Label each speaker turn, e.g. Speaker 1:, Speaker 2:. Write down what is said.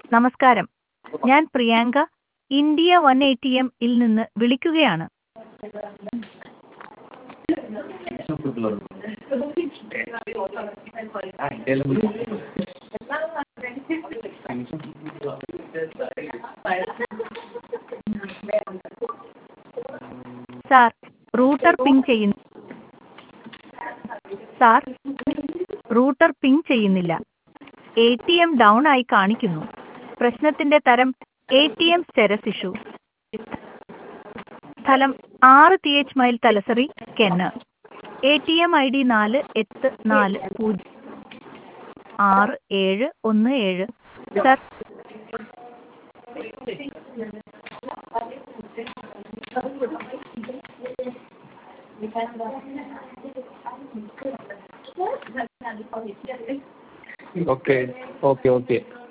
Speaker 1: നമസ്കാരം ഞാൻ Priyanka India one A T എമ്മിൽ നിന്ന് വിളിക്കുകയാണ് സാർ റൂട്ടർ പിങ് ചെയ്യുന്നു സാർ റൂട്ടർ പിങ് ചെയ്യുന്നില്ല എ ടി എം ഡൗൺ ആയി കാണിക്കുന്നു പ്രശ്നത്തിന്റെ തരം A T M status issue സ്ഥലം ആറ് ടി എച്ച് മൈൽ തലസറി കെന്ന് A T M I D നാല് എട്ട് നാല് പൂജ്യം ആറ് ഏഴ് ഒന്ന് ഏഴ് സർ
Speaker 2: ഓക്കെ ഓക്കെ ഓക്കെ